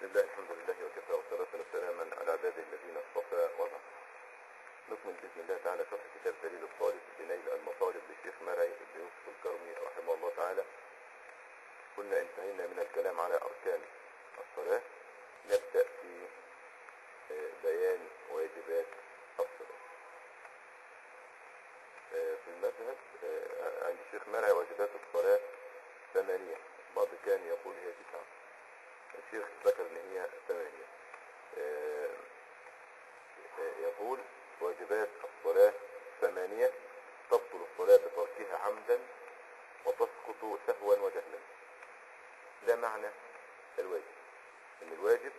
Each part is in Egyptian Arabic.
بسم الله الحمد لله وكفى والصلاة والسلاما على عباده الذين اصطفى وبعد. نكمل بإذن الله تعالى شرح كتاب دليل الطالب بنيل المطالب للشيخ مرعي بن يوسف الكرمي رحمه الله تعالى. كنا انتهينا من الكلام على أركان الصلاة. نبدأ في آه، بيان واجبات الصلاة. آه، في المذهب آه، عند الشيخ مرعي واجبات الصلاة ثمانية. بعض كان يقول هي تسعة. الشيخ ذكر ان هي ثمانية آه، آه، يقول واجبات الصلاة ثمانية تبطل الصلاة بتركها عمدا وتسقط سهوا وجهلا ده معنى الواجب ان الواجب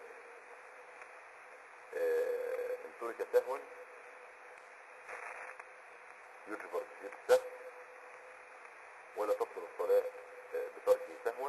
آه، ان ترك سهوا يجبر في السهو ولا تبطل الصلاة آه، بتركه سهوا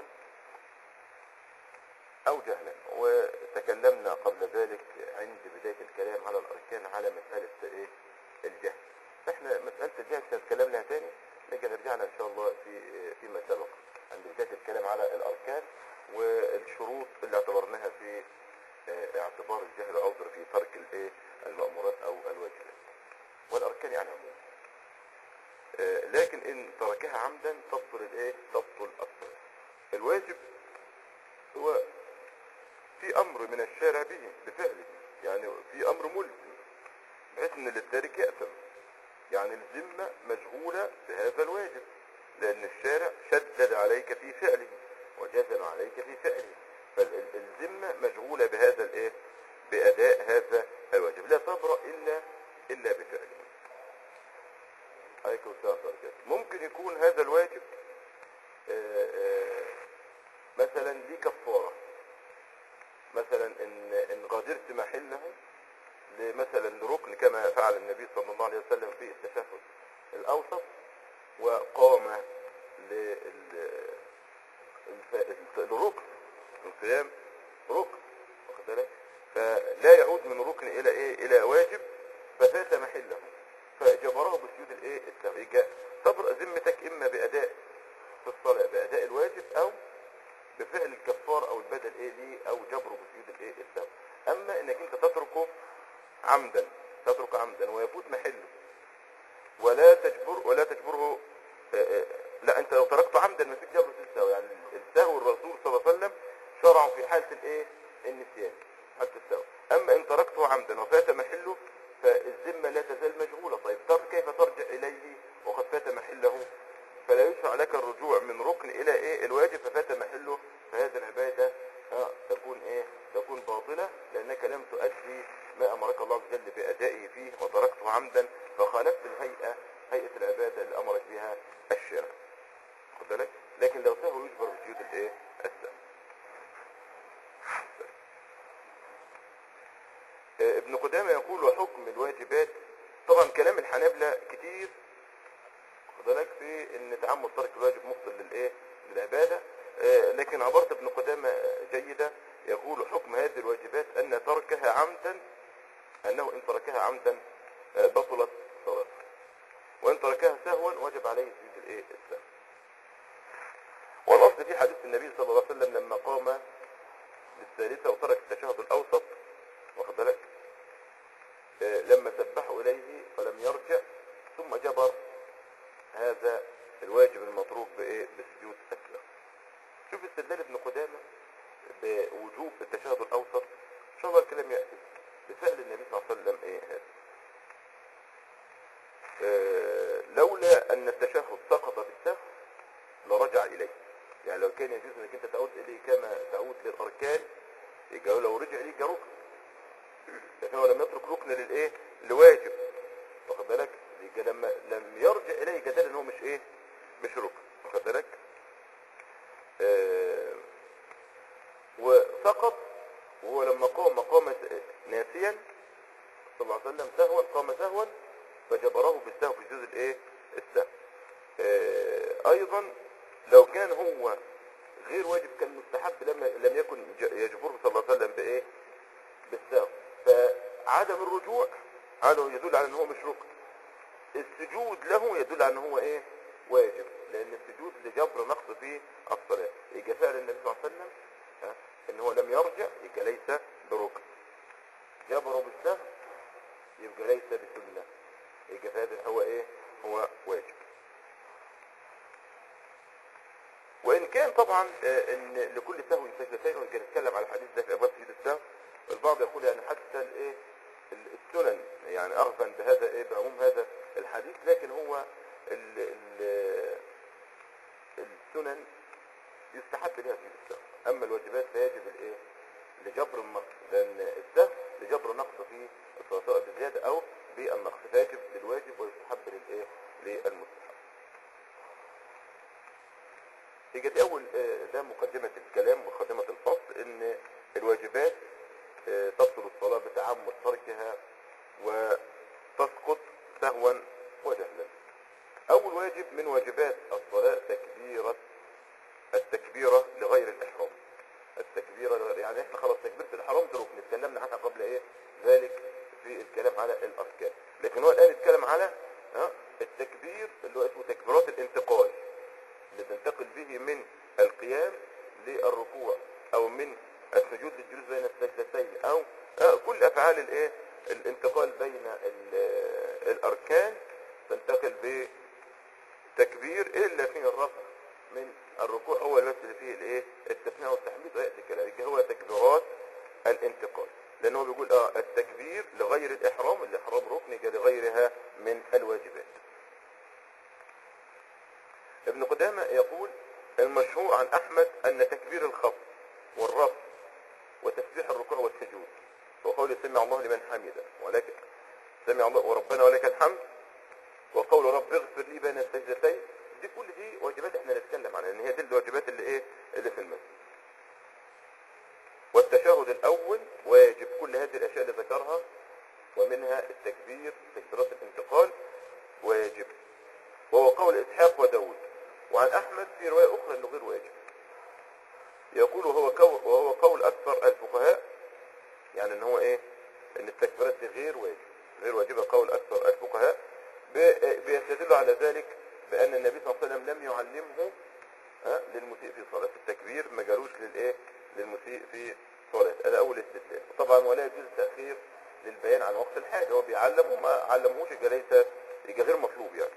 أو جهلا وتكلمنا قبل ذلك عند بداية الكلام على الأركان على مسألة إيه الجهل احنا مسألة الجهل سنتكلمنا تاني لكن رجعنا إن شاء الله في فيما سبق عند بداية الكلام على الأركان والشروط اللي اعتبرناها في اه، اعتبار الجهل عذر في ترك الايه المأمورات أو الواجبات والأركان يعني عموما اه، لكن إن تركها عمدا تبطل الايه تبطل الصلاة الواجب هو في امر من الشارع به بفعله يعني في امر ملزم بحيث ان التارك يأثم يعني الذمة مشغولة بهذا الواجب لان الشارع شدد عليك في فعله وجزم عليك في فعله فالذمة مشغولة بهذا الايه باداء هذا الواجب لا تبرأ الا الا بفعله عليكم السلام ورحمة الله وبركاته. ممكن يكون هذا الواجب آه، آه، مثلا ليه كفارة مثلا ان ان غادرت محله مثلا لركن كما فعل النبي صلى الله عليه وسلم في التشهد الاوسط وقام لل- الف- الركن القيام ركن واخد بالك فلا يعود من ركن الى ايه الى واجب ففات محله فجبره بسجود الايه السهو يبقى تبرأ ذمتك اما باداء في الصلاه باداء الواجب او بفعل الكفار او البدل ايه ليه او جبره بسجود الايه السهو اما انك انت تتركه عمدا تترك عمدا ويفوت محله ولا تجبر ولا تجبره آه، آه، لا انت لو تركته عمدا ما فيش جبر في السهو يعني السهو الرسول صلى الله عليه وسلم شرعه في حاله الايه النسيان حاله السهو اما ان تركته عمدا وفات محله فالذمه لا تزال مشغوله طيب تر كيف ترجع اليه وقد فات محله فلا يشرع لك الرجوع من ركن الى ايه الواجب ففات محله فهذه العباده آه، تكون ايه تكون باطله لانك لم تؤدي ما امرك الله عز وجل بادائه فيه وتركته عمدا فخالفت الهيئه هيئه العباده اللي امرك بها الشارع خد بالك لكن لو سهو يجبر بسجود الايه السهو آه، ابن قدامه يقول وحكم الواجبات طبعا كلام الحنابلة كتير خد بالك في ان تعمد ترك الواجب مبطل للايه للعباده آه، لكن عبارة ابن قدامة جيدة يقول حكم هذه الواجبات ان تركها عمدا انه ان تركها عمدا آه، بطلت صلاته وان تركها سهوا وجب عليه سجود الايه السهو والاصل في حديث النبي صلى الله عليه وسلم لما قام للثالثة وترك التشهد الاوسط واخد بالك آه، لما سبحوا اليه فلم يرجع ثم جبر هذا الواجب المتروك بايه بسجود السهو شوف استدلال ابن قدامه بوجوب التشهد الاوسط ان شاء الله الكلام ياتي بفعل النبي صلى الله عليه وسلم ايه هذا آه، لولا ان التشهد سقط بالسهو لرجع اليه يعني لو كان يجوز انك انت تعود اليه كما تعود للاركان يبقى لو رجع اليه يبقى ركن لكن هو لم يترك ركن للايه لواجب واخد بالك يبقى لما لم يرجع اليه يبقى ده ان هو مش ايه مش ركن واخد بالك آه، وسقط وهو لما قام قام س- ناسيا صلى الله عليه وسلم سهوا قام سهوا فجبره بالسهو في جزء الايه السهو آه، ايضا لو كان هو غير واجب كان مستحب لما لم يكن ج- يجبره صلى الله عليه وسلم بايه بالسهو فعدم الرجوع هذا يدل على ان هو مش ركن السجود له يدل على ان هو ايه واجب لان السجود لجبر نقص في الصلاه يجي فعل النبي صلى الله عليه وسلم ها، ان هو لم يرجع يبقى ليس بركن جبره بالسهم يبقى ليس بسنة يبقى هذا هو ايه هو واجب وان كان طبعا آه، ان لكل سهو سجدتين وكان نتكلم على الحديث ده في ابواب سجود السهو البعض يقول يعني حتى الايه ال- السنن يعني اخذا بهذا ايه بعموم هذا الحديث لكن هو ال ال السنن يستحب لها سجود السهو اما الواجبات فيجب الايه لجبر النقص لان السهو لجبر النقص في الصلاه سواء بالزياده او بالنقص فيجب للواجب ويستحب للايه للمستحب يجي دي اول آه، ده مقدمة الكلام مقدمة الفصل ان الواجبات آه، تبطل الصلاة بتعمد تركها وتسقط سهوا وجهلا اول واجب من واجبات الصلاة تكبيرة التكبيرة لغير الاحرام التكبيرة لغير يعني احنا خلاص تكبيرة الاحرام دي ركن اتكلمنا عنها قبل ايه ذلك في الكلام على الاركان لكن هو الان يتكلم على ها، التكبير اللي هو اسمه تكبيرات الانتقال اللي تنتقل به من القيام للركوع او من السجود للجلوس بين السجدتين او آه، كل افعال الايه الانتقال بين ال- الاركان تنتقل بتكبير الا في الرفع من الركوع هو بس اللي فيه الايه التسميع والتحميد وياتي الكلام يبقى هو تكبيرات الانتقال لانه هو بيقول اه التكبير لغير الاحرام الاحرام ركن يبقى لغيرها من الواجبات ابن قدامة يقول المشهور عن أحمد أن تكبير الخفض والرفع وتسبيح الركوع والسجود وقول سمع الله لمن حمده ولكن سمع الله وربنا ولك الحمد وقول رب اغفر لي بين السجدتين دي كل دي واجبات احنا نتكلم عنها ان هي دي الواجبات اللي ايه اللي في المسجد والتشهد الاول واجب كل هذه الاشياء اللي ذكرها ومنها التكبير تكبيرات الانتقال واجب وهو قول إسحاق وداود وعن أحمد في رواية أخرى أنه غير واجب يقول وهو قول, وهو قول أكثر الفقهاء يعني أن هو إيه أن التكبيرات دي غير واجب غير واجبة قول أكثر الفقهاء ب- بيستدلوا على ذلك بأن النبي صلى الله عليه وسلم لم يعلمه ها، للمسيء في صلاة التكبير ما جالوش للإيه للمسيء في صلاة هذا أول استدلال طبعا ولا يجوز تأخير للبيان عن وقت الحاجة هو بيعلم وما علمهوش يبقى ليس يبقى غير مطلوب يعني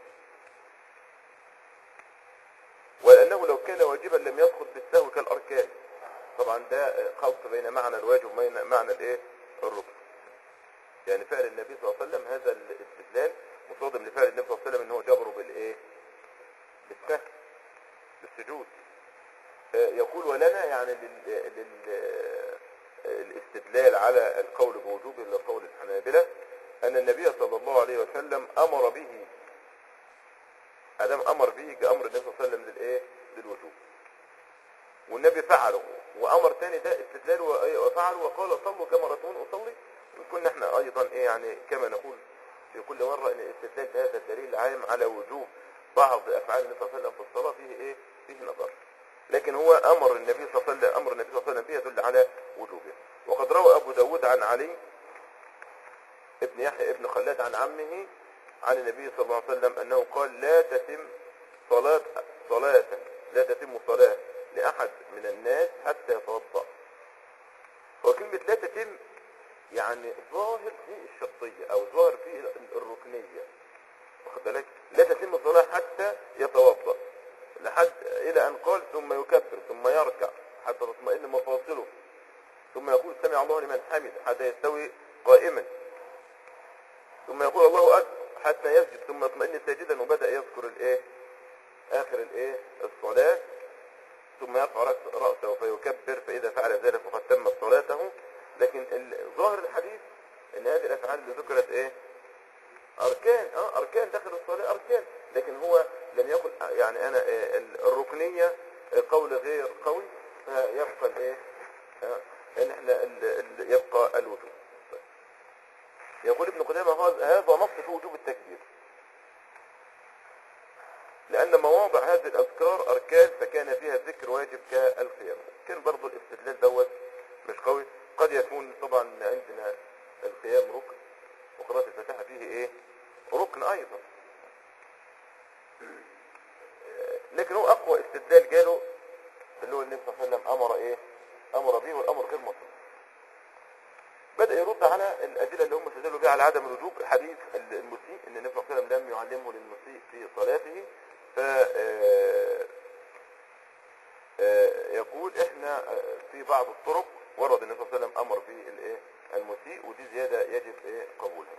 ولأنه لو كان واجبا لم يسقط بالسهو كالأركان طبعا ده خلط بين معنى الواجب وبين معنى الايه الركن يعني فعل النبي صلى الله عليه وسلم هذا الاستدلال مصادم لفعل النبي صلى الله عليه وسلم ان هو جبره بالايه بالسهو بالسجود آه، يقول ولنا يعني لل... لل... الاستدلال على القول بوجوب الا قول الحنابلة ان النبي صلى الله عليه وسلم امر به ادم امر به كامر النبي صلى الله عليه وسلم للايه للوجوب والنبي فعله وامر تاني ده استدلال وإيه؟ وفعله وقال صلوا كما رأيتمون اصلي وكنا احنا ايضا ايه يعني كما نقول في كل مرة ان الاستدلال بهذا الدليل عام على وجوب بعض افعال النبي صلى الله عليه وسلم في الصلاة فيه ايه فيه نظر لكن هو امر النبي صلى الله عليه وسلم امر النبي صلى الله عليه وسلم به يدل على وجوبه وقد روى ابو داود عن علي ابن يحيى ابن خلاد عن عمه عن النبي صلى الله عليه وسلم انه قال لا تتم صلاة صلاة لا تتم صلاة لاحد من الناس حتى يتوضا وكلمة لا تتم يعني ظاهر في الشرطية او ظاهر في الركنية واخد بالك لا تتم الصلاة حتى يتوضا لحد الى ان قال ثم يكبر ثم يركع حتى تطمئن مفاصله ثم يقول سمع الله لمن حمد حتى يستوي قائما ثم يقول الله اكبر حتى يسجد ثم يطمئن ساجدا وبدا يذكر الايه اخر الايه الصلاه ثم يرفع رأس- راسه فيكبر فاذا فعل ذلك فقد تمت صلاته لكن ال- ظاهر الحديث ان هذه الافعال اللي ذكرت ايه اركان اه اركان داخل الصلاه اركان لكن هو لم يقل يعني انا آه، ال- الركنيه آه، قول غير قوي فيبقى الايه آه، ان احنا ال- ال- يبقى الوجوب يقول ابن قدامه هذا هذا نص في وجوب التكبير لأن مواضع هذه الأذكار أركان فكان فيها ذكر واجب كالقيام كان برضو الاستدلال دوت مش قوي قد يكون طبعا عندنا القيام ركن وقراءة الفاتحة فيه ايه ركن أيضا لكن هو أقوى استدلال جاله اللي هو النبي صلى الله عليه وسلم أمر ايه امر به والامر غير مطلوب بدأ يرد على الأدلة اللي هم استدلوا بها على عدم الوجوب حديث المسيء إن النبي صلى الله عليه وسلم لم يعلمه للمسيء في صلاته ف آه، آه، يقول احنا آه، في بعض الطرق ورد النبي صلى الله عليه وسلم امر في الايه المسيء ودي زياده يجب ايه قبولها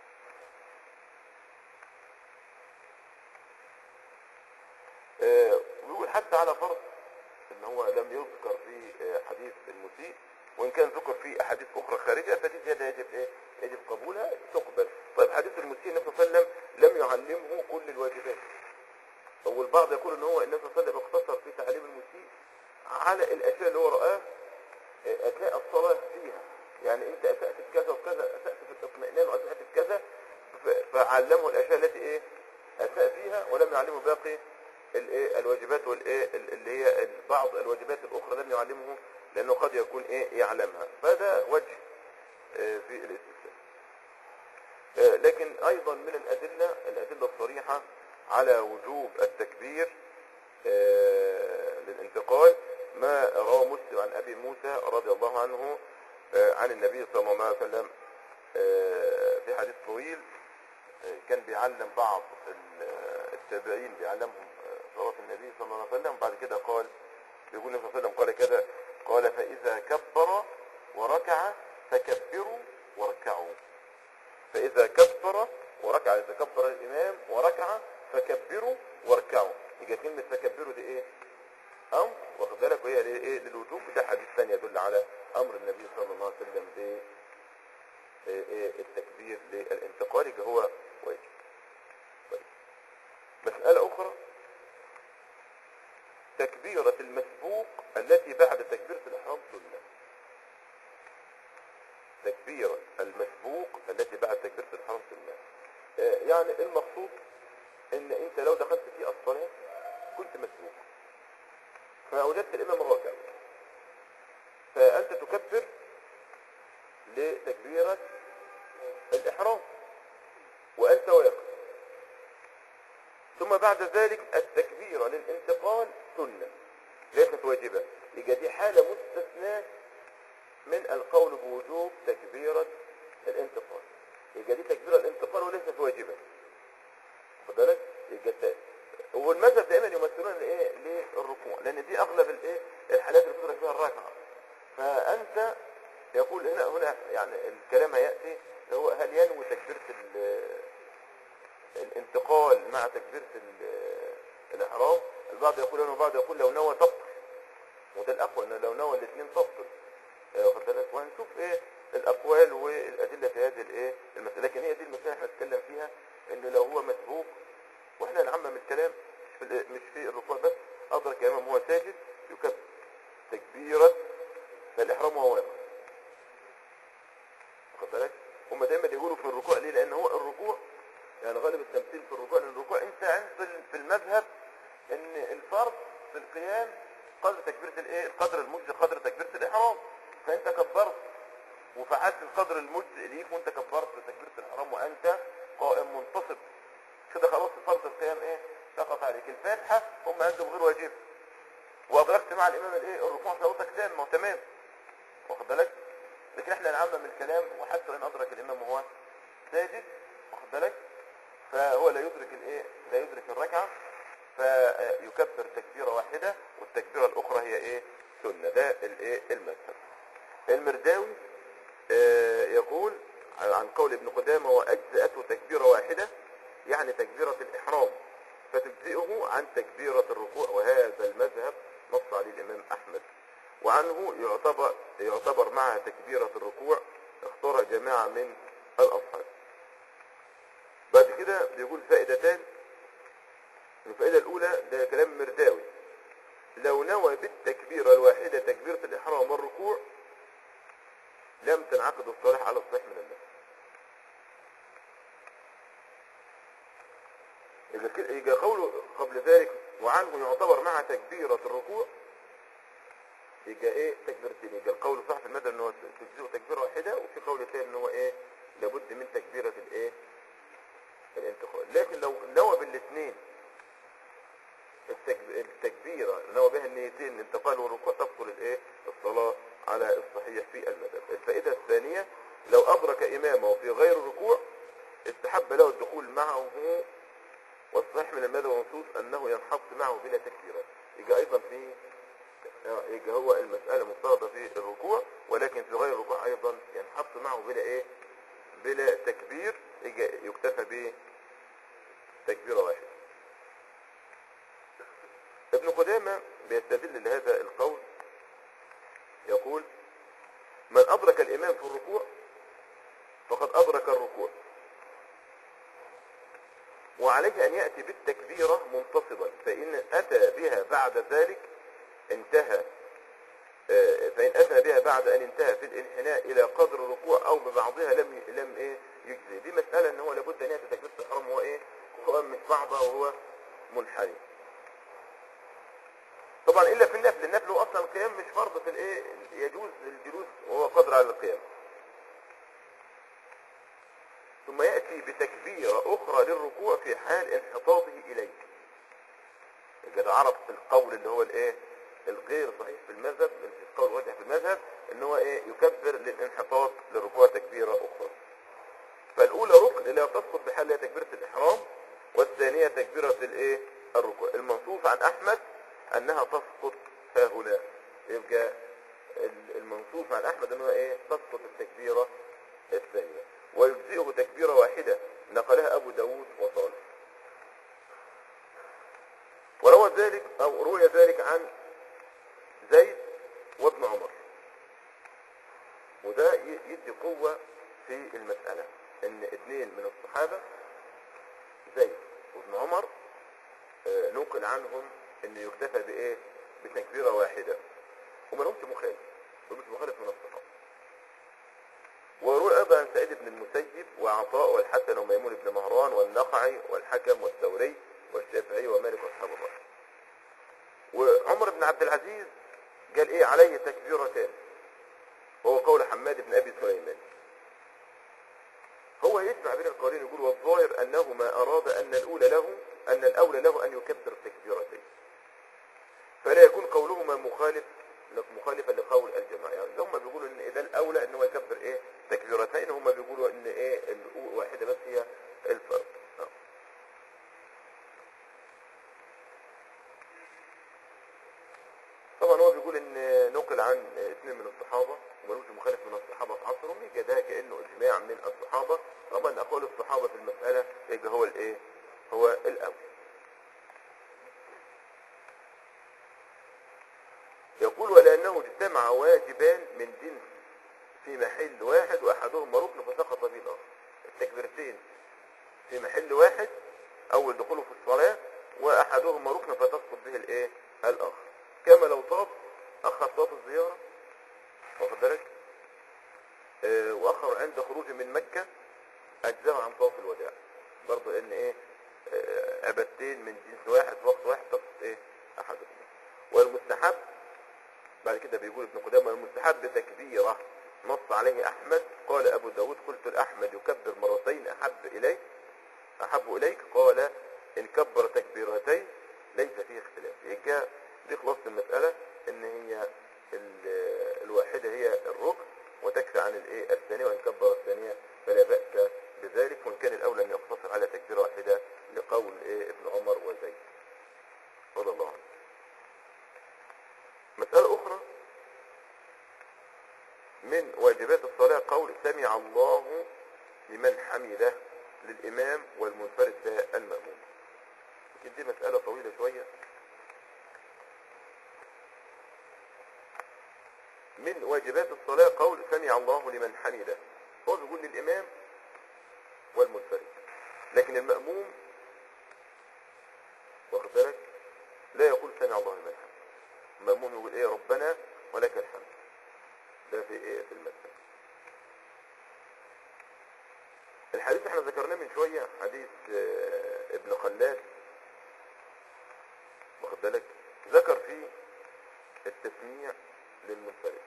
آه، ويقول حتى على فرض ان هو لم يذكر في آه، حديث المسيء وان كان ذكر في احاديث اخرى خارجه فدي زياده يجب ايه يجب قبولها تقبل طيب حديث المسيء النبي صلى الله عليه وسلم لم يعلمه كل الواجبات والبعض يقول ان هو النبي صلى الله عليه وسلم اقتصر في تعليم المسيء على الاشياء اللي هو رآه اثناء الصلاة فيها يعني انت اسأت في كذا وكذا اسأت في الاطمئنان واسأت في كذا ف- فعلمه الاشياء التي ايه اساء فيها ولم يعلمه باقي الايه الواجبات والايه ال- اللي هي بعض الواجبات الاخرى لم يعلمه لانه قد يكون ايه يعلمها فده وجه آه، في الاستثناء آه، لكن ايضا من الادله الادله الصريحه على وجوب التكبير آه، للانتقال ما رواه مسلم عن ابي موسى رضي الله عنه آه، عن النبي صلى الله عليه وسلم آه، في حديث طويل آه، كان بيعلم بعض ال- التابعين بيعلمهم آه، صلاة النبي صلى الله عليه وسلم بعد كده قال بيقول النبي صلى الله عليه وسلم قال كذا قال فإذا كبر وركع فكبروا واركعوا فإذا كبر وركع إذا كبر الإمام وركع فكبروا واركعوا يبقى كلمة فكبروا دي إيه؟ أمر واخد بالك وهي ليه- إيه للوجوب ده حديث ثاني يدل على أمر النبي صلى الله عليه وسلم ب إيه إيه التكبير للانتقال يبقى هو واجب طيب. مسألة أخرى تكبيرة المسبوق التي بعد تكبيرة الإحرام سنة تكبيرة المسبوق التي بعد تكبيرة الإحرام سنة آه، يعني المقصود ان انت لو دخلت في الصلاة كنت مسبوق فوجدت الامام راكع فانت تكبر لتكبيرة الاحرام وانت واقف ثم بعد ذلك التكبيرة للانتقال سنة ليست واجبة يبقى دي حالة مستثناة من القول بوجوب تكبيرة الانتقال يبقى دي تكبيرة الانتقال وليست واجبة خد بالك يبقى الت- والمذهب دائما يمثلون الايه للركوع لان دي اغلب الايه الحالات اللي بتدرك فيها الركعه فانت يقول هنا هنا يعني الكلام هياتي اللي هو هل ينوي تكبيره ال- الانتقال مع تكبيره ال- الاحرام البعض يقول انه البعض يقول لو نوى تبطل وده الاقوى ان لو نوى الاثنين تبطل آه، واخد بالك وهنشوف ايه الاقوال والادله في هذه الايه المساله لكن هي دي المساله احنا بنتكلم فيها انه لو هو مسبوق واحنا نعمم الكلام مش في ال- مش في الركوع بس ادرك الامام هو ساجد يكبر تكبيره الاحرام وهو واقف واخد بالك هم دايما يقولوا في الركوع ليه لان هو الركوع يعني غالب التمثيل في الركوع لان الركوع انت عند ال- في المذهب ان الفرض في القيام قدر تكبيره الايه القدر المجزي قدر تكبيره الاحرام فانت كبرت وفعلت القدر المجزئ ليك وانت كبرت تكبيره الاحرام وانت قائم منتصب كده خلاص فرض القيام ايه سقط عليك الفاتحه هم عندهم غير واجب وادركت مع الامام الايه الركوع صلاتك تام ما هو تمام واخد بالك لكن احنا نعمم الكلام وحتى ان ادرك الامام وهو ساجد واخد بالك فهو لا يدرك الايه لا يدرك الركعه فيكبر تكبيره واحده والتكبيره الاخرى هي ايه سنه ده الايه المذهب المرداوي آه، يقول عن قول ابن قدامه واجزاته تكبيره واحده يعني تكبيره الاحرام فتجزئه عن تكبيره الركوع وهذا المذهب نص عليه الامام احمد وعنه يعتبر يعتبر مع تكبيره الركوع اختار جماعه من الاصحاب بعد كده بيقول فائدتان الفائدة الأولى ده كلام مرداوي لو نوى بالتكبيرة الواحدة تكبيرة الإحرام والركوع لم تنعقد الصلاة على الصحيح من النفس إذا كده- يبقى قوله قبل ذلك وعنه يعتبر مع تكبيرة الركوع يبقى ايه تكبيرتين يبقى القول صح في المذهب ان هو تجزئه تكبيرة واحدة وفي قول ثاني ان هو ايه لابد من تكبيرة الايه الانتقال لكن لو نوى بالاثنين التكب- التكبيرة نوى بها النيتين الانتقال والركوع تبطل الايه الصلاة الراجح في المذهب الفائدة الثانية لو أدرك إمامه في غير الركوع استحب له الدخول معه والصحيح من المذهب والنصوص أنه ينحط معه بلا تكبيرات يبقى أيضا في آه، يبقى هو المسألة مفترضة في الركوع ولكن في غير الركوع أيضا ينحط معه بلا إيه بلا تكبير يبقى يكتفى به تكبيرة واحدة ابن قدامة بيستدل لهذا القول يقول من أدرك الإمام في الركوع فقد أدرك الركوع وعليه أن يأتي بالتكبيرة منتصبا فإن أتى بها بعد ذلك انتهى آه، فإن أتى بها بعد أن انتهى في الانحناء إلى قدر الركوع أو ببعضها لم لم إيه يجزي دي مسألة إن هو لابد أن يأتي تكبيرة الإحرام وهو إيه هو مش بعضها وهو منحني طبعا إلا في النفل النفل هو أصلا القيام مش فرض في الإيه يجوز الجلوس وهو قادر على القيام ثم يأتي بتكبيرة أخرى للركوع في حال انحطاطه إليك إذا عرف القول اللي هو الإيه الغير صحيح في المذهب القول الراجح في المذهب ان هو ايه يكبر للانحطاط للركوع تكبيرة اخرى فالاولى ركن لا تسقط بحالها تكبيرة الاحرام والثانية تكبيرة الايه الركوع المنصوص عن احمد انها تسقط ها هنا يبقى ال- المنصوص عن احمد انها ايه تسقط التكبيرة الثانية ويجزئه تكبيرة واحدة نقلها ابو داود وصالح وروى ذلك او روي ذلك عن زيد وابن عمر وده ي- يدي قوة في المسألة ان اثنين من الصحابة زيد وابن عمر آه، نقل عنهم ان يكتفى بايه بتكبيرة واحدة وما لهمش مخالف ما لهمش مخالف من الصحابة وروي ايضا عن سعيد بن المسيب وعطاء والحسن وميمون بن مهران والنقعي والحكم والثوري والشافعي ومالك واصحاب الرأي وعمر بن عبد العزيز قال ايه عليه تكبيرتان وهو قول حماد بن ابي سليمان هو يجمع بين القولين يقول والظاهر انه ما اراد ان الاولى له ان الاولى له ان يكبر التكبيرتين فلا يكون قولهما مخالف مخالفا لقول الجماعه يعني هم بيقولوا ان ده الاولى ان هو يكبر ايه تكبيرتين هم بيقولوا ان ايه الواحده بس هي الفرق آه. طبعا هو بيقول ان نقل عن اثنين من الصحابة وملوش مخالف من الصحابة في عصرهم يبقى ده كأنه اجماع من الصحابة طبعا اقوال الصحابة في المسألة يبقى هو الايه هو الاول يقول ولأنه اجتمع واجبان من جنس في محل واحد واحدهما ركن فسقط به الاخر التكبيرتين في محل واحد اول دخوله في الصلاة واحدهما ركن فتسقط به الايه الاخر كما لو طاف اخر طواف الزيارة واخد بالك آه، واخر عند خروجه من مكة اجزاء عن طواف الوداع برضو ان ايه آه، عبادتين من جنس واحد في وقت واحد تسقط ايه احدهما والمستحب بعد كده بيقول ابن قدامه المستحب تكبيرة نص عليه احمد قال ابو داود قلت لاحمد يكبر مرتين احب اليك احب اليك قال ان كبر تكبيرتين ليس فيه اختلاف يبقى دي خلاصة المسألة ان هي ال- الواحدة هي الركن وتكفي عن الايه الثانية وان كبر الثانية فلا بأس بذلك وان كان الاولى ان يقتصر على تكبيرة واحدة لقول ايه ابن عمر وزيد رضي الله عنه مسألة اخرى من واجبات الصلاة قول سمع الله لمن حمده للإمام والمنفرد ده المأموم يمكن دي مسألة طويلة شوية من واجبات الصلاة قول سمع الله لمن حمده هو بيقول للإمام والمنفرد لكن المأموم واخد بالك لا يقول سمع الله لمن حمده المأموم يقول ايه ربنا ولك الحمد ده في ايه في المسجد الحديث احنا ذكرناه من شوية حديث آه، ابن خلاد واخد بالك ذكر فيه التسميع للمنفرد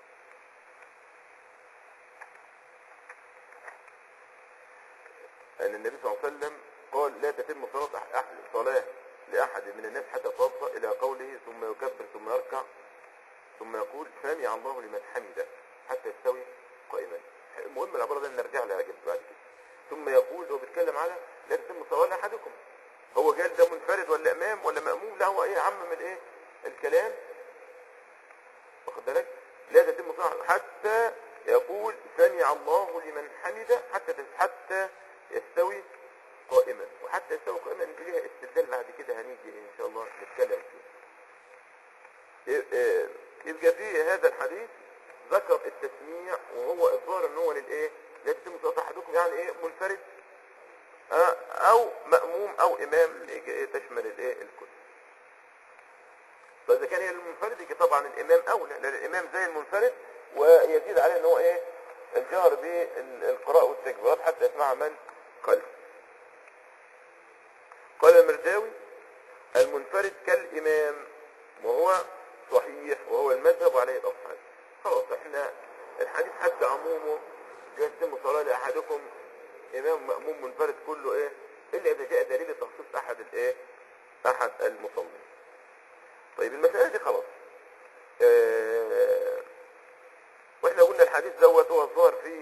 أن النبي صلى الله عليه وسلم قال لا تتم صلاة أح- أح- صلاة لأحد من الناس حتى توضأ إلى قوله ثم يكبر ثم يركع ثم يقول سمع الله لمن حمده حتى يستوي قائما المهم العبارة دي نرجع لها جد بعد كده ثم يقول هو بيتكلم على لا تتم صلاة لأحدكم هو قال ده منفرد ولا إمام ولا مأموم لا هو إيه عمم الإيه الكلام واخد بالك لا تتم صلاة حتى يقول سمع الله لمن حمده حتى حتى يستوي قائما وحتى يستوي قائما دي ليها استدلال بعد كده هنيجي ان شاء الله نتكلم فيه إيه- يبقى في هذا الحديث ذكر التسميع وهو الظاهر ان هو للايه لا تتم صلاه احدكم يعني ايه منفرد آه، او ماموم او امام يجي إيه تشمل الايه الكل فاذا كان هي المنفرد يجي طبعا الامام اولى لان الامام زي المنفرد ويزيد عليه ان هو ايه الجهر بالقراءه والتكبيرات حتى يسمع من خلفه قال المرداوي المنفرد كالامام وهو صحيح وهو المذهب وعليه الاصحاب خلاص احنا الحديث حتى عمومه يتم صلاه لاحدكم امام ماموم منفرد كله ايه الا اذا جاء دليل تخصيص احد الايه احد المصلين طيب المساله دي خلاص اه واحنا قلنا الحديث دوت هو الظاهر فيه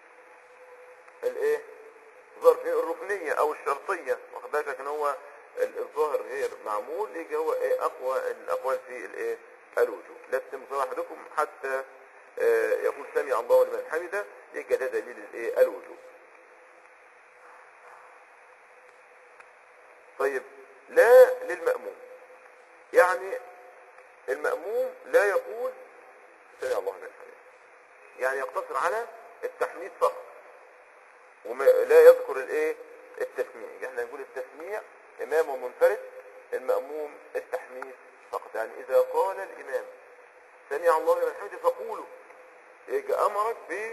الايه ظهر فيه الركنيه او الشرطيه واخد بالك لكن هو ال- الظاهر غير معمول يجي هو ايه اقوى الاقوال في الايه الوجوب لا تتم صلاه احدكم حتى آه، يقول سمع الله لمن حمده يجي ده دليل الايه الوجوب طيب لا للمأموم يعني المأموم لا يقول سمع الله لمن حمده يعني يقتصر على التحميد فقط ولا يذكر الايه التسميع يعني احنا نقول التسميع امام ومنفرد المأموم التحميد فقط يعني اذا قال الامام سمع الله لمن حمده فقولوا يجي امرك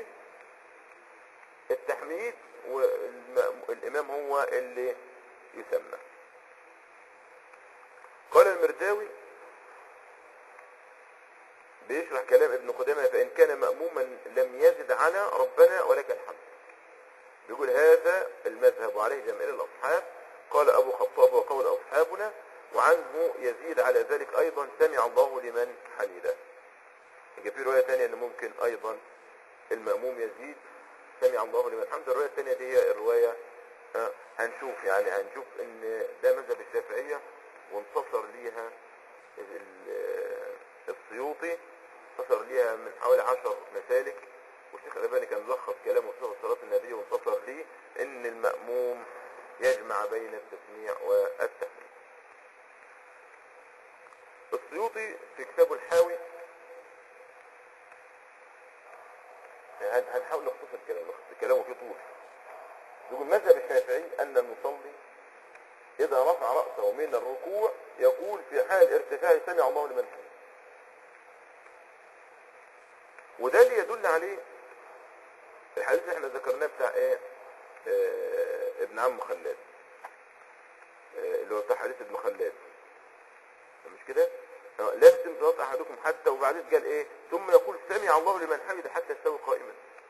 بالتحميد والامام هو اللي يسمى قال المرداوي بيشرح كلام ابن قدامه فان كان مأموما لم يزد على ربنا ولك الحمد بيقول هذا المذهب عليه جماهير الاصحاب قال ابو خطاب وقول اصحابنا وعنه يزيد على ذلك ايضا سمع الله لمن حمده يجي في روايه ثانيه ان ممكن ايضا الماموم يزيد سمع الله لمن حمده الروايه الثانيه دي هي الروايه آه، هنشوف يعني هنشوف ان ده مذهب الشافعيه وانتصر ليها ال- السيوطي انتصر ليها من حوالي عشر مسالك والشيخ الألباني كان لخص كلامه في صفة صلاة النبي وانتصر ليه ان المأموم يجمع بين التسميع والتحميد السيوطي في كتابه الحاوي هن- هنحاول نختصر كلامه كلامه فيه طول يقول مذهب الشافعي ان المصلي اذا رفع رأسه من الركوع يقول في حال ارتفاع سمع الله لمن حمده وده اللي يدل عليه الحديث اللي احنا ذكرناه بتاع ايه آه ابن عم خلاد آه اللي هو بتاع حديث ابن خلاد مش كده آه، لا تتم صلاة احدكم حتى وبعدين قال ايه ثم يقول سمع الله لمن حمده حتى يستوي قائما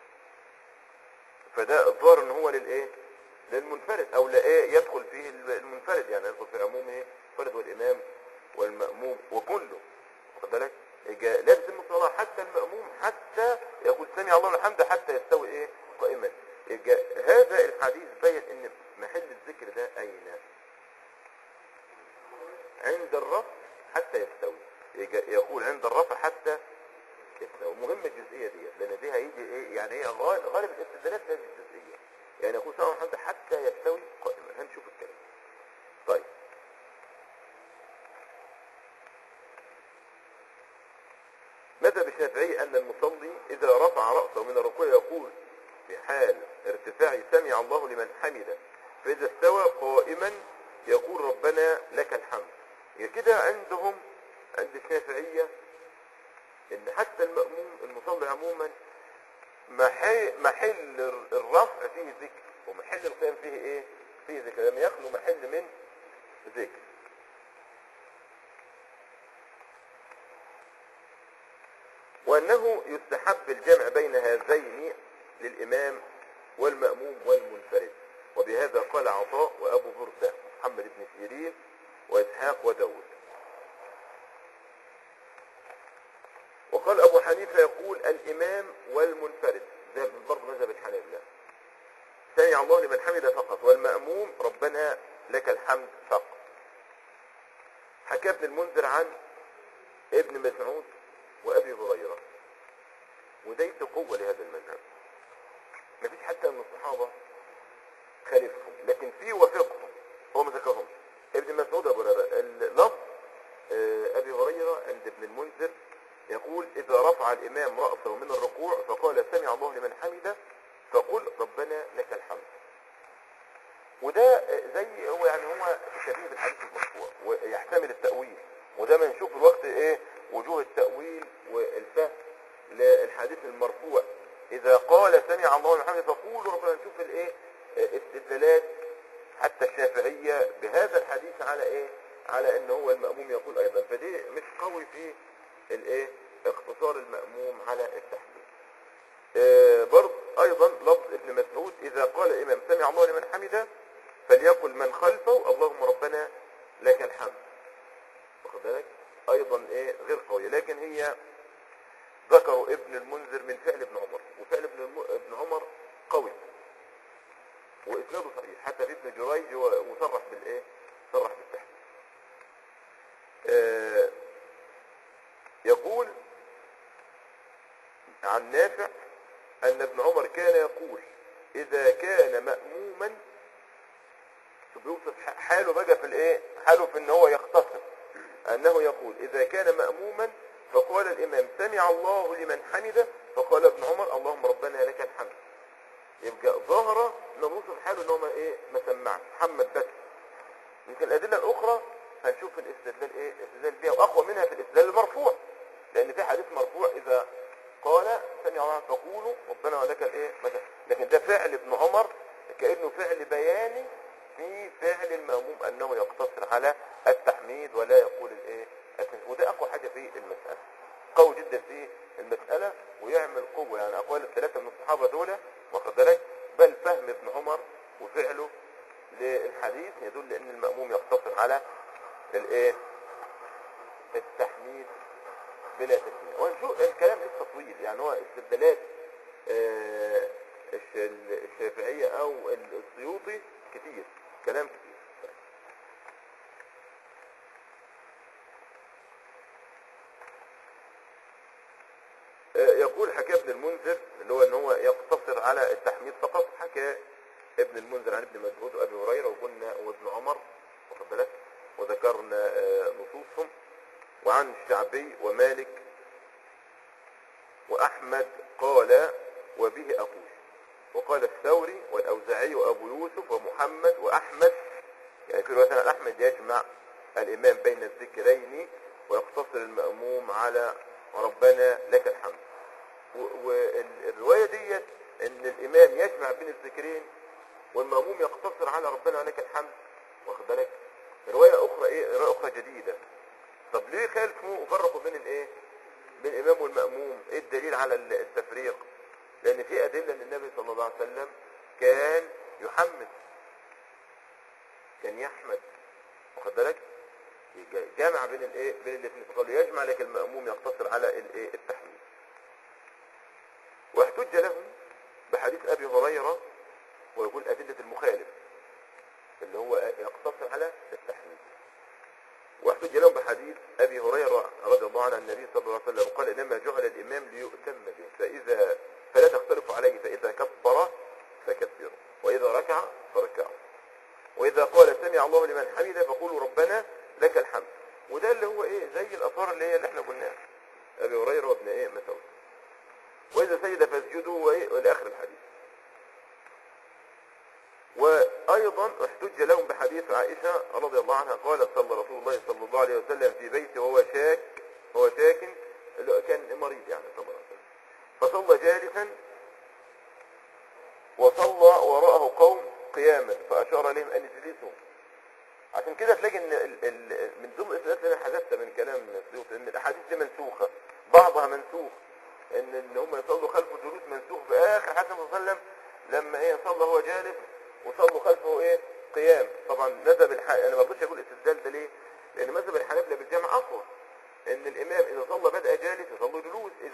فده الظاهر ان هو للايه للمنفرد او لايه يدخل فيه المنفرد يعني يدخل في عموم ايه الفرد والامام والمأموم وكله واخد بالك يجي لا تتم الصلاة حتى المأموم حتى يقول سمع الله لمن حمده حتى يستوي ايه قائما يجي هذا الحديث بين ان محل الذكر ده اين عند الرفع حتى يستوي يجي يقول عند الرفع حتى يستوي مهمة الجزئية دي لان دي هيجي ايه يعني هي غالب, غالب الاستدلالات هذه الجزئية يعني يقول سمع الله لمن حمده حتى يستوي قائما هنشوف الكلام طيب مذهب الشافعي أن المصلي إذا رفع رأسه من الركوع يقول في حال ارتفاع سمع الله لمن حمده فإذا استوى قائما يقول ربنا لك الحمد يبقى كده عندهم عند الشافعية إن حتى المأموم المصلي عموما محي- محل الرفع فيه ذكر ومحل القيام فيه إيه؟ فيه ذكر لم يخلو محل من ذكر وأنه يستحب الجمع بين هذين للإمام والمأموم والمنفرد وبهذا قال عطاء وأبو بردة محمد بن سيرين وإسحاق وداود وقال ابو حنيفه يقول الامام والمنفرد ده برضه مذهب الحنابلة سمع الله لمن حمد فقط والمأموم ربنا لك الحمد فقط حكى ابن المنذر عن ابن مسعود وابي هريره وديت قوه لهذا المذهب مفيش حتى من الصحابه خالفهم لكن في وافقهم هو ما ذكرهمش ابن مسعود ابو هريره اللفظ آه، ابي هريره عند ابن المنذر يقول اذا رفع الامام راسه من الركوع فقال سمع الله لمن حمده فقل ربنا لك الحمد وده آه، زي هو يعني هو شبيه بالحديث المرفوع ويحتمل التاويل وده ما نشوف الوقت ايه وجوه التاويل والفهم للحديث المرفوع اذا قال سمع الله لمن حمده فقولوا ربنا نشوف الايه آه، استدلالات حتى الشافعية بهذا الحديث على ايه على ان هو المأموم يقول ايضا فدي مش قوي في الايه اختصار المأموم على التحديد آه برضه ايضا لفظ ابن مسعود اذا قال الامام سمع الله لمن حمده فليقل من خلفه اللهم ربنا لك الحمد واخد بالك ايضا ايه غير قوية لكن هي ذكروا ابن المنذر من فعل ابن عمر وفعل ابن, الم... ابن عمر قوي واسناده صحيح حتى في ابن جريج و- وصرح بالايه صرح بالتحديد آه يقول عن نافع ان ابن عمر كان يقول اذا كان مأموما بيوصف ح- حاله بقى في الايه حاله في ان هو يختصر انه يقول اذا كان مأموما فقال الامام سمع الله لمن حمده فقال ابن عمر اللهم ربنا لك الحمد يبقى ظاهرة ان نوصف حاله ان هو ما ايه ما سمعش محمد بس يمكن الادلة الاخرى هنشوف الاستدلال ايه الاستدلال بيها واقوى منها في الاستدلال المرفوع لان في حديث مرفوع اذا قال سمع الله فقولوا ربنا ولك الايه مثلا لكن ده فعل ابن عمر كانه فعل بياني في فعل المأموم انه يقتصر على التحميد ولا يقول الايه التسبيح. وده اقوى حاجه في المساله قوي جدا في المساله ويعمل قوه يعني اقوال الثلاثه من الصحابه دول واخد بالك بل فهم ابن عمر وفعله للحديث يدل ان المأموم يقتصر على الايه التحميد بلا تسمية ونشوف الكلام لسه طويل يعني هو استدلالات آه، الش- الشافعية او السيوطي كتير كلام كتير آه، يقول حكى ابن المنذر اللي هو ان هو يقتصر على التحميد فقط حكى ابن المنذر عن ابن مسعود وابي هريره وقلنا وابن عمر واخد بالك وذكرنا آه، نصوصهم وعن الشعبي ومالك واحمد قال وبه اقول وقال الثوري والاوزاعي وابو يوسف ومحمد واحمد يعني في روايه عن احمد يجمع الامام بين الذكرين ويقتصر الماموم على ربنا لك الحمد والروايه ديت ان الامام يجمع بين الذكرين والماموم يقتصر على ربنا لك الحمد واخد بالك روايه اخرى ايه روايه اخرى جديده طب ليه خالفوا وفرقوا بين الايه بين الامام والماموم ايه الدليل على التفريق لان في ادله ان النبي صلى الله عليه وسلم كان يحمد كان يحمد واخد بالك يج- جمع بين الايه بين الاثنين فقالوا يجمع لكن الماموم يقتصر على الايه التحميد واحتج لهم بحديث ابي هريره ويقول ادله المخالف اللي هو يقتصر على التحميد واحتج لهم بحديث ابي هريره رضي الله عنه عن النبي صلى الله عليه وسلم قال انما جعل الامام ليؤتم به فاذا فلا تختلفوا عليه فاذا كبر فكبروا واذا ركع فركعوا واذا قال سمع الله لمن حمده فقولوا ربنا لك الحمد وده اللي هو ايه زي الاثار اللي هي اللي احنا قلناها ابي هريره وابن ايه مسعود واذا سجد فاسجدوا وايه والى اخر الحديث وايضا احتج لهم بحديث عائشه رضي الله عنها قالت صلى رسول الله صلى الله عليه وسلم في بيته وهو شاك هو شاك اللي هو كان مريض يعني صلى الله عليه وسلم فصلى جالسا وصلى وراءه قوم قياما فاشار اليهم ان اجلسوا عشان كده تلاقي ان ال ال من ضمن الاسئله اللي انا حذفتها من كلام السيوطي ان الاحاديث دي منسوخه بعضها منسوخ ان ان هم يصلوا خلفه جلوس منسوخ في اخر حديث النبي صلى الله عليه وسلم لما ايه صلى هو جالس وصلوا خلفه ايه قيام طبعا مذهب الح... انا ما رضيتش اقول الاستدلال ده ليه؟ لان مذهب الحنابلة بالجمع اقوى ان الامام اذا صلى بدأ جالس يصلي جلوس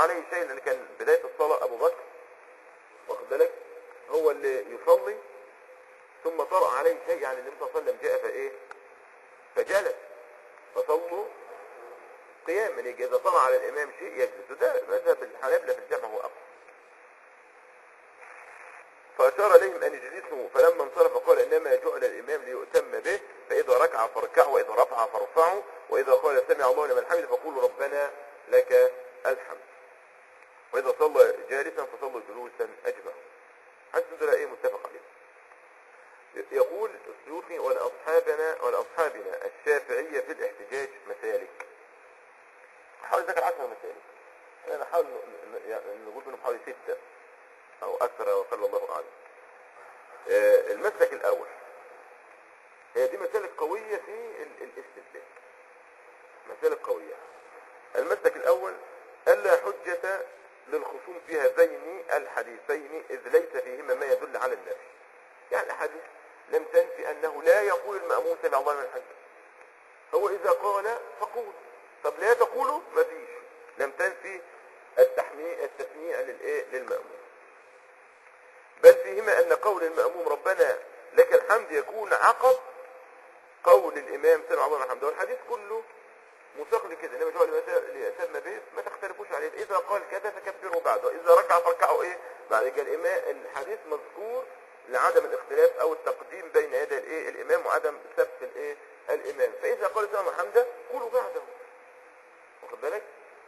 عليه شيء لان كان بدايه الصلاه ابو بكر واخد بالك هو اللي يصلي ثم طرأ عليه شيء يعني النبي صلى الله عليه وسلم جاء فايه فجلس فصلوا قياما يجي اذا طرأ على الامام شيء يجلس وده مذهب الحنابلة في الجمع هو اقوى فأشار إليهم أن يجلسوا فلما انصرف قال إنما جعل الإمام ليؤتم به فإذا ركع فاركعوا وإذا رفع فارفعوا وإذا قال سمع الله لمن حمده فقولوا ربنا لك الحمد وإذا صلى جالسا فصلوا جلوسا أجمعوا حتى دول إيه متفق عليه يقول السيوطي ولأصحابنا ولأصحابنا الشافعية في الاحتجاج مسالك حوالي ذكر عشر مسالك أنا نحاول ن- يعني نقول منهم حوالي ستة أو أكثر أو أقل الله أعلم آه، المسلك الأول هي دي مسالك قوية في ال- الاستدلال مسالك قوية المسلك الأول ألا حجة للخصوم في هذين الحديثين إذ ليس فيهما ما يدل على النفي يعني الحديث لم تنفي أنه لا يقول المأمون سمع الله من حمده هو إذا قال فقول طب لا تقوله مفيش لم تنفي التحمي التسميع للإيه للمأمون بل فيهما أن قول المأموم ربنا لك الحمد يكون عقب قول الإمام سمع الله من حمده والحديث كله مساق لكده انما جعل ليتم به ما تختلفوش عليه اذا قال كذا فكبروا بعده اذا ركع فاركعوا ايه بعد كده الامام الحديث مذكور لعدم الاختلاف او التقديم بين يدي الايه الامام وعدم سبق الايه الامام فاذا قال سمع حمده قولوا بعده واخد بالك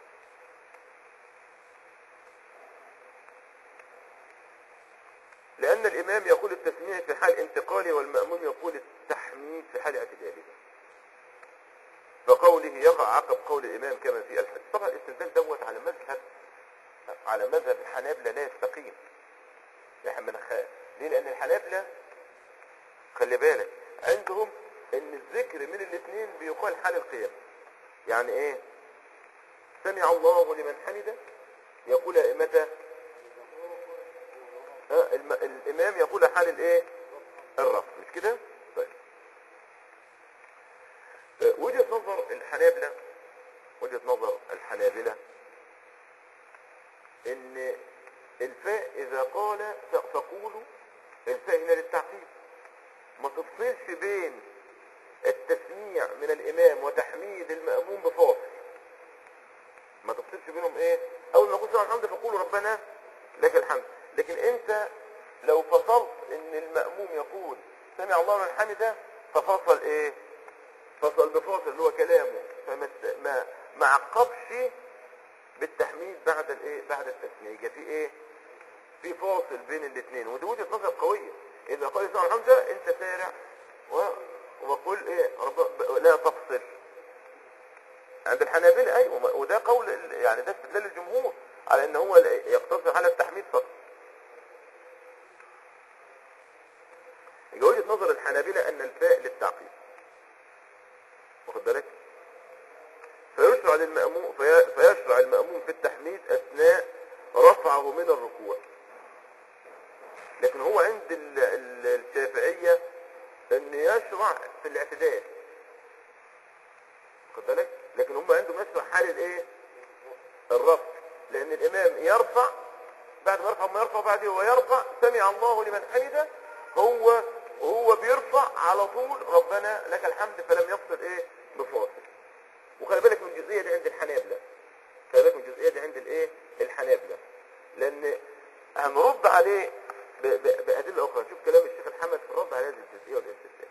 لأن الإمام يقول التسميع في حال انتقاله والمأموم يقول التحميد في حال اعتداله فقوله يقع عقب قول الإمام كما في الحديث طبعا الاستدلال دوت على مذهب على مذهب الحنابلة لا يستقيم يا محمد خالد ليه لأن الحنابلة خلي بالك عندهم ان الذكر من الاثنين بيقال حال القيام يعني ايه سمع الله لمن حمده يقول متى آه، الم... الامام يقول حال الايه الرفع مش كده طيب آه، وجهة نظر الحنابلة وجهة نظر الحنابلة ان الفاء اذا قال ت- تقول الفاء هنا للتعقيب ما تفصلش بين التسميع من الامام وتحميد المأموم بفاصل ما تفصلش بينهم ايه اول ما يقول سبحان الحمد فقولوا ربنا لك الحمد لكن انت لو فصلت ان المأموم يقول سمع الله من حمده ففصل ايه فصل بفاصل اللي هو كلامه فما ت- ما ما عقبش بالتحميد بعد الايه بعد التسمية يبقى في ايه في فاصل بين الاثنين ودي وجهه نظر قويه اذا قال سبحان الحمد انت سارع و... وقل ايه رب... لا تفصل عند الحنابلة ايوه وما- وده قول ال- يعني ده استدلال الجمهور على ان هو لا- يقتصر على التحميد فقط يبقى وجهه نظر الحنابلة ان الفاء للتعقيب واخد بالك فيشرع للمأموم في- فيشرع المأموم في التحميد اثناء رفعه من الركوع لكن هو عند ال- ال- الشافعية ان يشرع في الاعتدال واخد بالك لكن هم عندهم يشرع حال الايه الرفع لان الامام يرفع بعد ما يرفع ما يرفع بعده هو يرفع سمع الله لمن حمده هو وهو بيرفع على طول ربنا لك الحمد فلم يفصل ايه بفاصل وخلي بالك من الجزئيه دي عند الحنابلة خلي بالك من الجزئيه دي عند الايه الحنابلة لان هنرد عليه ب- ب- بادله اخرى شوف كلام الشيخ الحمد في الرد على هذه الجزئيه والاستثناء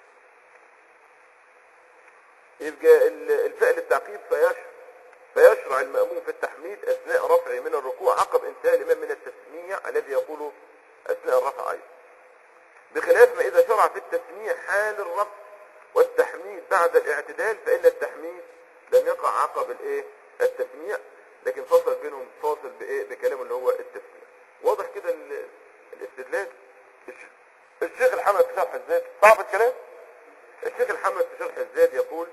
يبقى ال- الفعل التعقيب فيشرع فيشرع المأموم في التحميد أثناء رفعه من الركوع عقب انتهاء الإمام من التسميع الذي يقوله أثناء الرفع أيضا بخلاف ما إذا شرع في التسميع حال الرفع والتحميد بعد الاعتدال فإن التحميد لم يقع عقب الإيه التسميع لكن فصل بينهم فاصل بإيه بكلام اللي هو التسميع واضح كده ال- الاستدلال الش- الشيخ الحمد في شرح الزاد صعب الكلام الشيخ الحمد في شرح الزاد يقول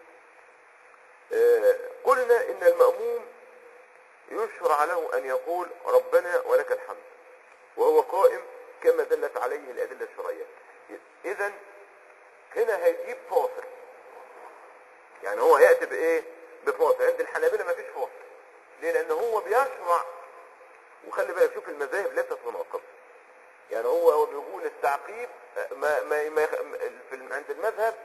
آه، قلنا ان المأموم يشرع له ان يقول ربنا ولك الحمد وهو قائم كما دلت عليه الادله الشرعيه اذا هنا هيجيب فاصل يعني هو هياتي بايه بفاصل عند الحنابلة ما فيش فاصل ليه لان هو بيشرع وخلي بالك شوف المذاهب لا تتناقض يعني هو هو بيقول التعقيب ما ما, ما في الم- عند المذهب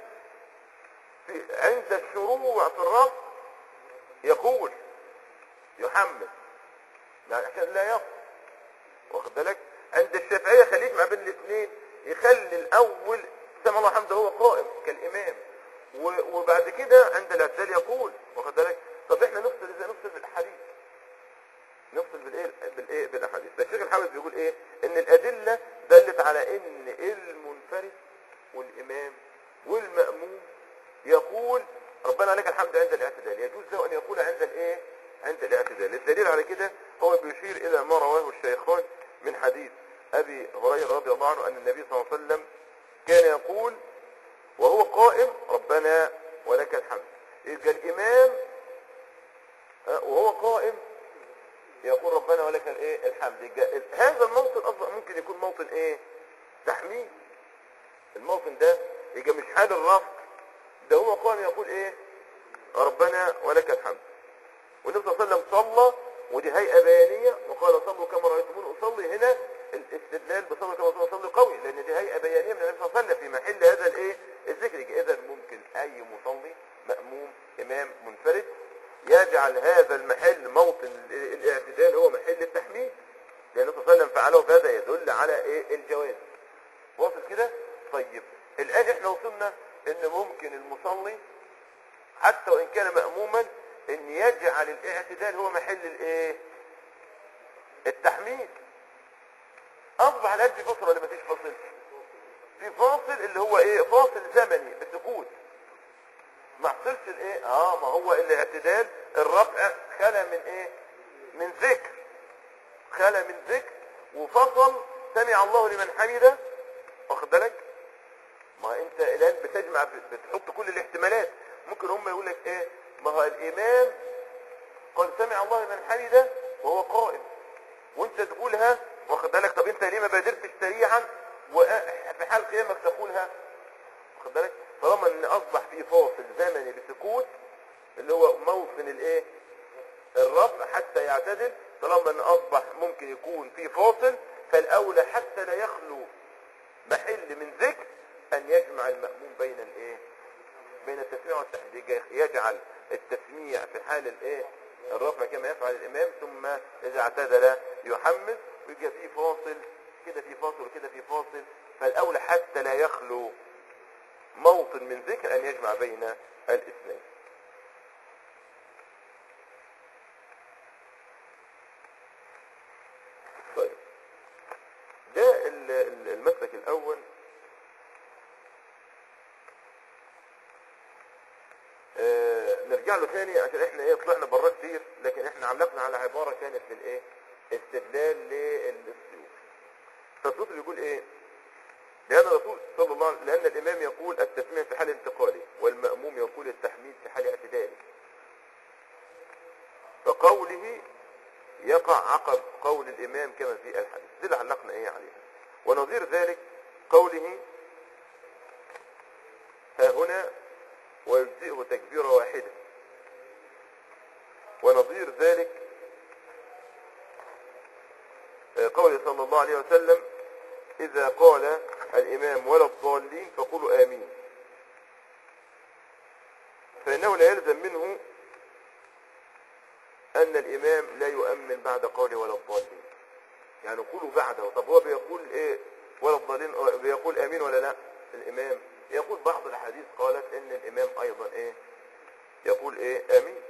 في عند الشروع في الرفض يقول يحمل يعني عشان لا يقف واخد بالك عند الشافعيه خليك ما بين الاثنين يخلي الاول سمع الله حمده هو قائم كالامام و- وبعد كده عند الاعتدال يقول واخد بالك طب احنا نفصل ازاي نفصل بالاحاديث نفصل بالايه بالايه بالاحاديث فالشيخ الحافظ بيقول ايه ان الادله دلت على ان المنفرد والامام والماموم يقول ربنا لك الحمد عند الاعتدال يجوز له ان يقول عند الايه عند الاعتدال الدليل على كده هو بيشير الى ما رواه الشيخان من حديث ابي هريره رضي الله عنه ان النبي صلى الله عليه وسلم كان يقول وهو قائم ربنا ولك الحمد يبقى الامام ها، وهو قائم يقول ربنا ولك الايه الحمد يبقى ال- هذا الموطن اصلا ممكن يكون موطن ايه تحميد الموطن ده يبقى مش حال الرفض ده هو قائم يقول ايه ربنا ولك الحمد والنبي صلى الله عليه وسلم صلى ودي هيئه بيانيه وقال صلوا كما رايتموني اصلي هنا الاستدلال بصلوا كما رايتموني اصلي قوي لان دي هيئه بيانيه من النبي صلى الله عليه وسلم في محل هذا الايه الذكر اذا ممكن اي مصلي ماموم امام منفرد يجعل هذا المحل موطن ال- الاعتدال هو محل التحميد لان النبي صلى الله عليه وسلم فعله فهذا يدل على ايه الجواز واصل كده طيب الان احنا وصلنا ان ممكن المصلي حتى وان كان مأموما ان يجعل الاعتدال هو محل الايه التحميد اصبح الان في فصل ولا مفيش فصل في فاصل اللي هو ايه فاصل زمني بسكوت ما حصلش الايه اه ما هو الاعتدال الرفع خلى من ايه من ذكر خلى من ذكر وفصل سمع الله لمن حمده واخد بالك ما انت الان بتجمع بتحط كل الاحتمالات ممكن هم يقول لك ايه ما هو الامام قال سمع الله لمن حمده وهو قائم وانت تقولها واخد بالك طب انت ليه ما بادرتش سريعا وفي حال قيامك تقولها واخد بالك طالما ان اصبح في فاصل زمني بسكوت اللي هو موطن الايه الرفع حتى يعتدل طالما ان اصبح ممكن يكون في فاصل فالاولى حتى لا يخلو محل من ذكر ان يجمع المأموم بين الايه بين التسميع والتحديد يجعل التسميع في حال الايه الرفع كما يفعل الامام ثم اذا اعتدل يحمد ويبقى في فاصل كده في فاصل وكده في فاصل فالاولى حتى لا يخلو موطن من ذكر ان يجمع بين الاثنين طيب ده ال- ال- المسلك الاول آه، نرجع له تاني عشان احنا ايه طلعنا براه كتير لكن احنا علقنا على عبارة كانت للايه استدلال للسيوف فالصوت بيقول ايه لأن الرسول صلى الله عليه وسلم لأن الإمام يقول التسمية في حال انتقاله والمأموم يقول التحميد في حال اعتداله فقوله يقع عقب قول الإمام كما في الحديث دي اللي علقنا إيه عليها ونظير ذلك قوله ها هنا ويجزئه تكبيرة واحدة ونظير ذلك آه، قوله صلى الله عليه وسلم إذا قال الإمام ولا الضالين فقولوا آمين فإنه لا يلزم منه أن الإمام لا يؤمن بعد قوله ولا الضالين يعني قولوا بعده طب هو بيقول إيه ولا الضالين أو بيقول آمين ولا لا الإمام يقول بعض الأحاديث قالت إن الإمام أيضا إيه يقول إيه آمين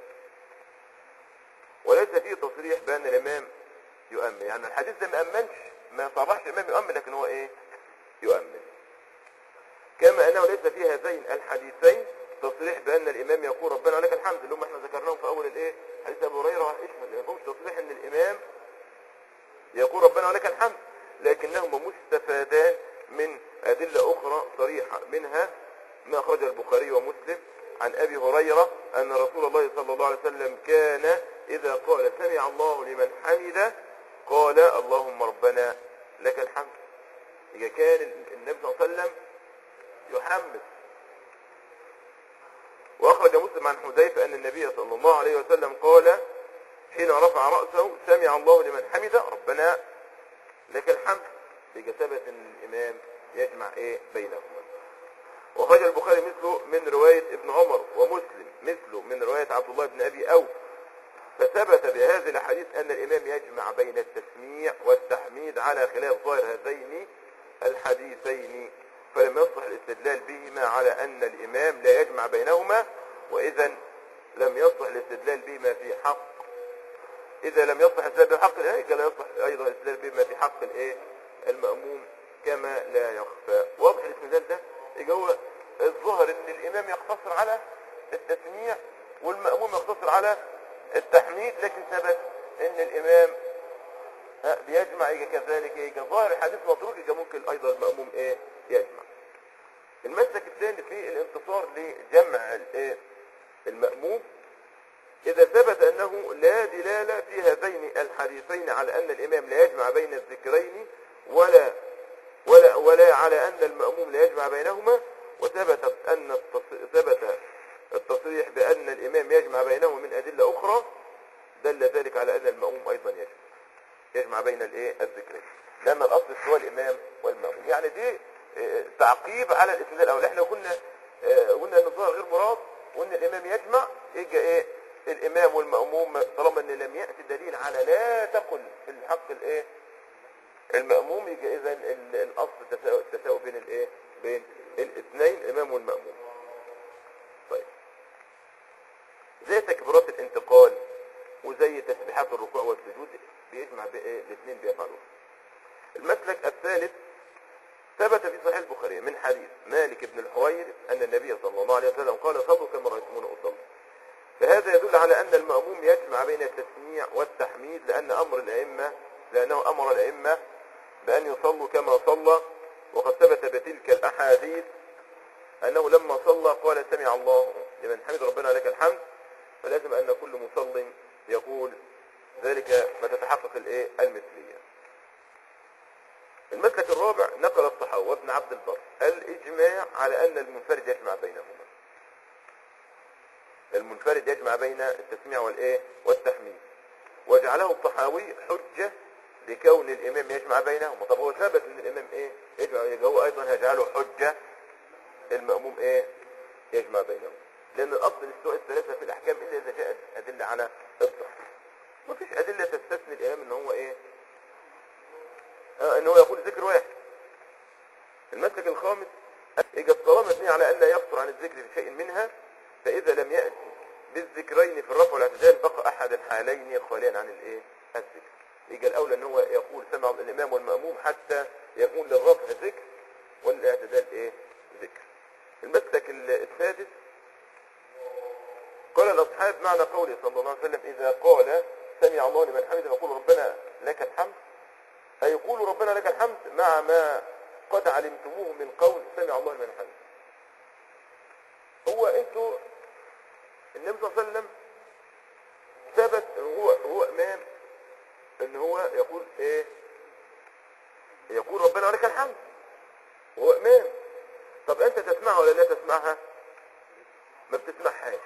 وليس فيه تصريح بأن الإمام يؤمن يعني الحديث ده ما أمنش ما صرحش الإمام يؤمن لكن هو إيه يؤمن كما أنه ليس في هذين الحديثين تصريح بأن الإمام يقول ربنا لك الحمد اللي هم احنا ذكرناهم في أول الإيه حديث أبو هريرة إيش ما لهمش تصريح أن الإمام يقول ربنا لك الحمد لكنهما مستفادان من أدلة أخرى صريحة منها ما أخرج البخاري ومسلم عن أبي هريرة أن رسول الله صلى الله عليه وسلم كان إذا قال سمع الله لمن حمده قال اللهم ربنا لك الحمد إذا كان النبي صلى الله عليه وسلم يحمد وأخرج مسلم عن حذيفة أن النبي صلى الله عليه وسلم قال حين رفع رأسه سمع الله لمن حمده ربنا لك الحمد يبقى ثبت ان الامام يجمع ايه بينهما وخرج البخاري مثله من رواية ابن عمر ومسلم مثله من رواية عبد الله بن ابي اوف فثبت بهذه الاحاديث ان الامام يجمع بين التسميع والتحميد على خلاف ظاهر هذين الحديثين فلم يصح الاستدلال بهما على ان الامام لا يجمع بينهما واذا لم يصح الاستدلال بهما في حق اذا لم يصح الاستدلال بحق الايه لا يصح ايضا الاستدلال بهما في حق الايه المأموم كما لا يخفى واضح الاستدلال ده يبقى هو الظاهر ان الامام يقتصر على التسميع والمأموم يقتصر على التحميد لكن ثبت ان الامام ها، بيجمع يجي كذلك يجي ظاهر الحديث متروك يجي ممكن ايضا المأموم ايه يجمع المسلك الثاني في الانتصار لجمع الايه المأموم إذا ثبت أنه لا دلالة في هذين الحديثين على أن الإمام لا يجمع بين الذكرين ولا ولا ولا على أن المأموم لا يجمع بينهما وثبت أن التص- ثبت التصريح بأن الإمام يجمع بينهما من أدلة أخرى دل ذلك على أن المأموم أيضا يجمع يجمع بين الايه الذكرين لأن الأصل سوى الإمام والمأموم يعني دي آه، تعقيب على الاستدلال الأول احنا كنا آه، قلنا أن الظاهر غير مراد وأن الإمام يجمع يجي إيه الإمام والمأموم طالما أن لم يأتي دليل على لا تقل في الحق الإيه المأموم يجي إذا ال- الأصل التساوي التساوي بين الإيه بين الاثنين الإمام والمأموم طيب زي تكبيرات الانتقال وزي تسبيحات الركوع والسجود بيجمع بايه الاثنين بيفعلوا المسلك الثالث ثبت في صحيح البخاري من حديث مالك بن الحويرث ان النبي صلى الله عليه وسلم قال صلوا كما رايتموني اصلي فهذا يدل على ان المأموم يجمع بين التسميع والتحميد لان امر الائمه لانه امر الائمه بان يصلوا كما صلى وقد ثبت بتلك الاحاديث انه لما صلى قال سمع الله لمن حمد ربنا لك الحمد فلازم ان كل مصل يقول ذلك فتتحقق الايه المثليه المسلك الرابع نقل الصحابه وابن عبد البر الاجماع على ان المنفرد يجمع بينهما المنفرد يجمع بين التسميع والايه والتحميد وجعله الطحاوي حجه لكون الامام يجمع بينهما طب هو ثبت ان الامام ايه يجمع يبقى هو ايضا هيجعله حجه المأموم ايه يجمع بينهم لان الاصل الاستواء الثلاثه في الاحكام الا اذا جاءت ادله على الضعف مفيش ادله تستثني الامام ان هو ايه آه ان هو يقول ذكر واحد المسلك الخامس إذا طالما مبني على ان لا يقصر عن الذكر في شيء منها فاذا لم ياتي بالذكرين في الرفع والاعتدال بقى احد الحالين خاليا عن الايه الذكر يجي الاولى ان هو يقول سمع الامام والماموم حتى يكون للرفع ذكر والاعتدال ايه ذكر المسلك ال- السادس قال الاصحاب معنى قوله صلى الله عليه وسلم اذا قال سمع الله لمن حمده يقول ربنا لك الحمد أي يقول ربنا لك الحمد مع ما قد علمتموه من قول سمع الله لمن حمده هو انتوا النبي صلى الله عليه وسلم ثبت إن هو هو امام ان هو يقول ايه يقول ربنا لك الحمد هو امام طب انت تسمعها ولا لا تسمعها ما بتسمعهاش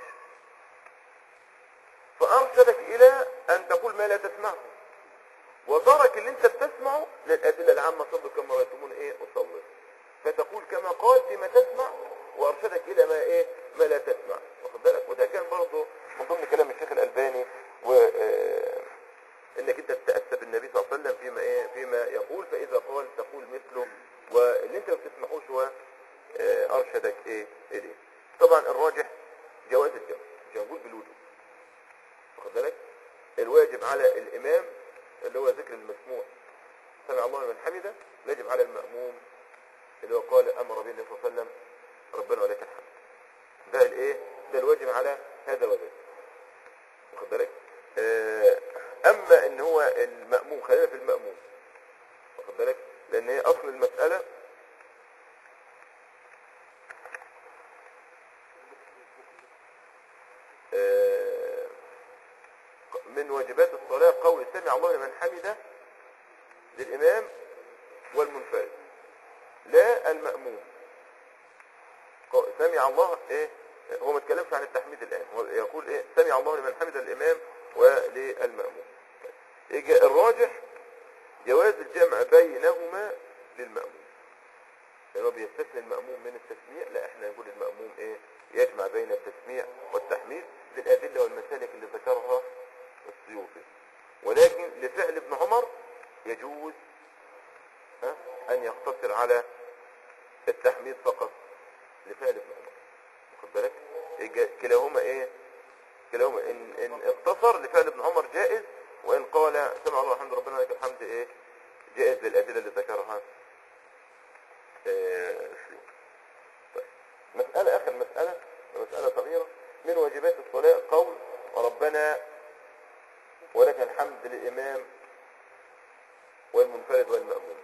فارشدك الى ان تقول ما لا تسمعه وترك اللي انت بتسمعه للادله العامه صلوا كما رايتمون ايه اصلي فتقول كما قال فيما تسمع وارشدك الى ما ايه ما لا تسمع واخد بالك وده كان برضه من ضمن كلام الشيخ الالباني و آه، انك انت تتاسى بالنبي صلى الله عليه وسلم فيما ايه فيما يقول فاذا قال تقول مثله واللي انت ما بتسمعوش هو آه، ارشدك ايه اليه طبعا الراجح جواز الجمع مش هنقول بالوجوب واخد بالك الواجب على الامام اللي هو ذكر المسموع سمع الله لمن حمده يجب على المأموم اللي هو قال امر به النبي صلى الله عليه وسلم ربنا ولك الحمد ده الايه ده الواجب على هذا وذاك واخد بالك آه، اما ان هو المأموم خلينا في المأموم واخد بالك لان هي اصل المسألة آه، من واجبات الصلاة قول سمع الله لمن حمده للإمام والمنفرد لا المأموم قو- سمع الله ايه هو ما اتكلمش عن التحميد الآن هو يقول ايه سمع الله لمن حمد الإمام وللمأموم يجي الراجح جواز الجمع بينهما للمأموم لأنه بيستثني المأموم من التسميع لا احنا نقول المأموم ايه يجمع بين التسميع والتحميد للأدلة والمسالك اللي ذكرها السيوطي ولكن لفعل ابن عمر يجوز ها، أن يقتصر على التحميد فقط لفعل ابن عمر واخد بالك يجي كلاهما ايه كلاهما ان, إن اقتصر لفعل ابن عمر جائز وان قال سمع الله الحمد ربنا لك الحمد ايه جائز للأدلة اللي ذكرها آه، السيوطي طيب. مسألة آخر مسألة مسألة صغيرة من واجبات الصلاة قول ربنا ولك الحمد للإمام والمنفرد والمأموم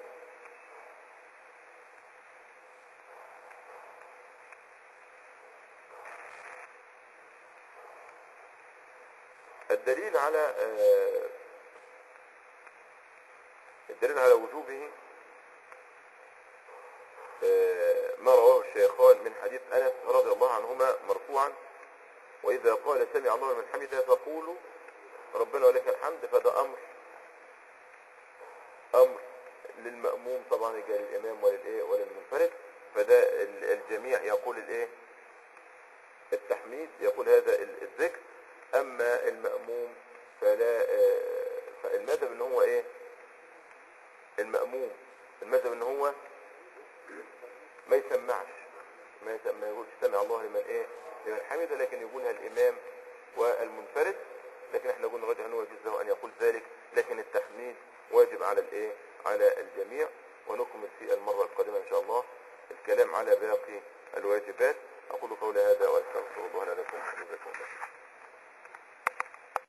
الدليل على آه، الدليل على وجوبه آه، ما رواه الشيخان من حديث أنس رضي الله عنهما مرفوعا وإذا قال سمع الله من حمده فقولوا ربنا ولك الحمد فده أمر أمر للمأموم طبعا يجي للإمام وللإيه وللمنفرد فده ال- الجميع يقول الإيه التحميد يقول هذا ال- الذكر أما المأموم فلا آه، فالمذهب إن هو إيه المأموم المذهب إن هو ما يسمعش ما, يسمع ما يقولش سمع الله لمن ايه لمن حمده لكن يقولها الامام والمنفرد لكن احنا قلنا الراجح ان هو يجوز له ان يقول ذلك لكن التحميد واجب على الايه على الجميع ونكمل في المره القادمه ان شاء الله الكلام على باقي الواجبات اقول قولي هذا واستغفر الله لكم جزاكم الله خيرا.